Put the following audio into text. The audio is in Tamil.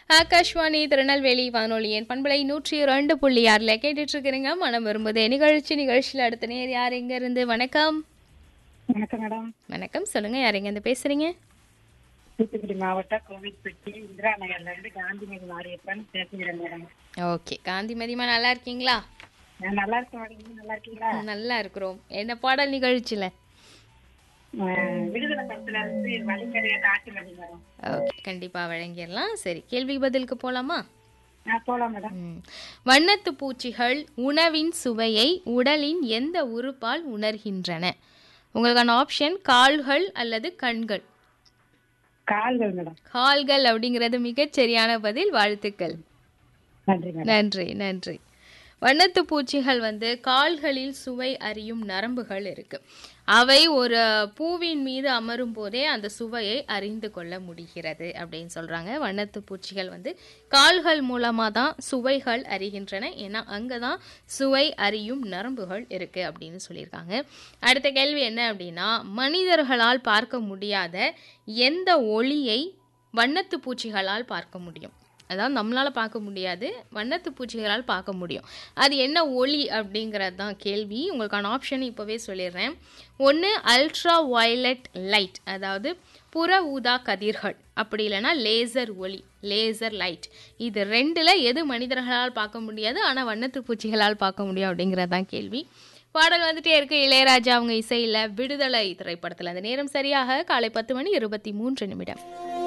ஆகாஷ்வாணி திருநெல்வேலி வானொலியின் பண்பலை நூற்றி ரெண்டு புள்ளி ஆறுல கேட்டுட்டு இருக்கிறீங்க மனம் வரும்போது நிகழ்ச்சி நிகழ்ச்சியில் அடுத்த நேர் யார் எங்க இருந்து வணக்கம் வணக்கம் மேடம் வணக்கம் சொல்லுங்க யார் எங்க இருந்து பேசுறீங்க தூத்துக்குடி மாவட்டம் கோவில்பட்டி இந்திரா நகர்ல இருந்து காந்திமதி மாரியப்பன் பேசுகிறேன் மேடம் ஓகே காந்தி மதிமா நல்லா இருக்கீங்களா நான் நல்லா இருக்கேன் மேடம் நீங்க நல்லா இருக்கீங்களா நல்லா இருக்கிறோம் என்ன பாடல் நிகழ்ச்சியில அஹ், விடுதலை படத்துல இருந்து வழிமுறைய காட்டு வழி மேடம் ஓகே கண்டிப்பா வழங்கிடலாம் சரி கேள்வி பதிலுக்கு போலாமா நான் போலாம் மேடம் ம். வண்ணத்து பூச்சிகள் உணவின் சுவையை உடலின் எந்த உறுப்பால் உணர்கின்றன உங்களுக்கான ஆப்ஷன் கால்கள் அல்லது கண்கள் கால்கள் மேடம் கால்கள் அப்படிங்கிறது மிகச் சரியான பதில் வாழ்த்துக்கள் நன்றி மேடம் நன்றி நன்றி வண்ணத்து பூச்சிகள் வந்து கால்களில் சுவை அறியும் நரம்புகள் இருக்கு அவை ஒரு பூவின் மீது அமரும் போதே அந்த சுவையை அறிந்து கொள்ள முடிகிறது அப்படின்னு சொல்றாங்க வண்ணத்து பூச்சிகள் வந்து கால்கள் மூலமா தான் சுவைகள் அறிகின்றன ஏன்னா அங்கதான் சுவை அறியும் நரம்புகள் இருக்கு அப்படின்னு சொல்லியிருக்காங்க அடுத்த கேள்வி என்ன அப்படின்னா மனிதர்களால் பார்க்க முடியாத எந்த ஒளியை வண்ணத்து பூச்சிகளால் பார்க்க முடியும் அதாவது நம்மளால் பார்க்க முடியாது வண்ணத்து பூச்சிகளால் பார்க்க முடியும் அது என்ன ஒளி அப்படிங்கிறது தான் கேள்வி உங்களுக்கான ஆப்ஷன் இப்போவே சொல்லிடுறேன் ஒன்று அல்ட்ரா வயலட் லைட் அதாவது புற ஊதா கதிர்கள் அப்படி இல்லைன்னா லேசர் ஒளி லேசர் லைட் இது ரெண்டில் எது மனிதர்களால் பார்க்க முடியாது ஆனால் வண்ணத்து பூச்சிகளால் பார்க்க முடியும் அப்படிங்கிறது தான் கேள்வி பாடல் வந்துட்டே இருக்கு இளையராஜா அவங்க இசையில் விடுதலை திரைப்படத்தில் அந்த நேரம் சரியாக காலை பத்து மணி இருபத்தி மூன்று நிமிடம்